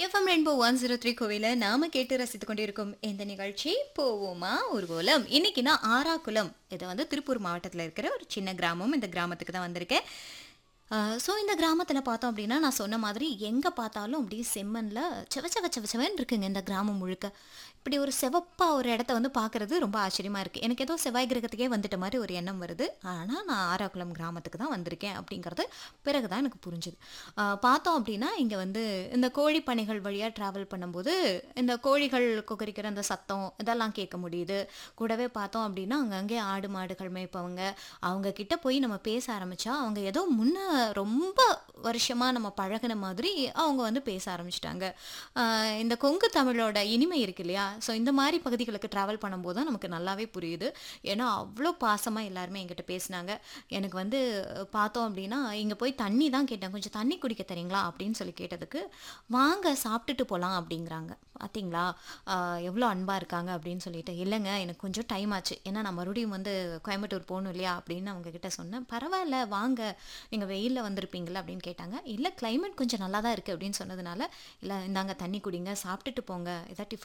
FM rainbow one zero three கோவில நாம கேட்டு ரசித்துக் கொண்டிருக்கும் இந்த நிகழ்ச்சி போவோமா ஊர்வலம் இன்னைக்கு நான் ஆறாக்குளம் இது வந்து திருப்பூர் மாவட்டத்தில் இருக்கிற ஒரு சின்ன கிராமம் இந்த கிராமத்துக்கு தான் வந்திருக்கேன் ஸோ இந்த கிராமத்தில் பார்த்தோம் அப்படின்னா நான் சொன்ன மாதிரி எங்கே பார்த்தாலும் அப்படியே செம்மண்ணில் செவ செவ செவ செவன்னு இருக்குங்க இந்த கிராமம் முழுக்க இப்படி ஒரு செவப்பாக ஒரு இடத்த வந்து பார்க்குறது ரொம்ப ஆச்சரியமாக இருக்குது எனக்கு ஏதோ செவ்வாய் கிரகத்துக்கே வந்துட்ட மாதிரி ஒரு எண்ணம் வருது ஆனால் நான் ஆறாக்குளம் கிராமத்துக்கு தான் வந்திருக்கேன் அப்படிங்கிறது பிறகு தான் எனக்கு புரிஞ்சுது ஆஹ் பார்த்தோம் அப்படின்னா இங்கே வந்து இந்த கோழி பனைகள் வழியாக ட்ராவல் பண்ணும்போது இந்த கோழிகள் குகரிக்கிற அந்த சத்தம் இதெல்லாம் கேட்க முடியுது கூடவே பார்த்தோம் அப்படின்னா அங்கங்கே ஆடு மாடுகள் மேய்ப்பவங்க அவங்க கிட்ட போய் நம்ம பேச ஆரம்பிச்சா அவங்க ஏதோ முன்ன ரொம்ப வருஷமாக நம்ம பழகின மாதிரி அவங்க வந்து பேச ஆரம்பிச்சிட்டாங்க இந்த கொங்கு தமிழோட இனிமை இருக்கு இல்லையா ஸோ இந்த மாதிரி பகுதிகளுக்கு ட்ராவல் பண்ணும்போது தான் நமக்கு நல்லாவே புரியுது ஏன்னா அவ்வளோ பாசமாக எல்லாருமே என்கிட்ட பேசினாங்க எனக்கு வந்து பார்த்தோம் அப்படின்னா இங்கே போய் தண்ணி தான் கேட்டேன் கொஞ்சம் தண்ணி குடிக்க தரீங்களா அப்படின்னு சொல்லி கேட்டதுக்கு வாங்க சாப்பிட்டுட்டு போகலாம் அப்படிங்கிறாங்க பார்த்தீங்களா ஆஹ் எவ்வளோ அன்பாக இருக்காங்க அப்படின்னு சொல்லிட்டு இல்லைங்க எனக்கு கொஞ்சம் டைம் ஆச்சு ஏன்னா நான் மறுபடியும் வந்து கோயம்புத்தூர் போகணும் இல்லையா அப்படின்னு அவங்க கிட்ட சொன்னேன் பரவாயில்ல வாங்க நீங்கள் வெயிலில் வந்திருப்பீங்களா அப்படின்னு கேட்டாங்க இல்லை climate கொஞ்சம் நல்லா தான் இருக்குது அப்படின்னு சொன்னதுனால இல்லை இந்தாங்க தண்ணி குடிங்க சாப்பிட்டுட்டு போங்க ஏதாவது டிஃபன்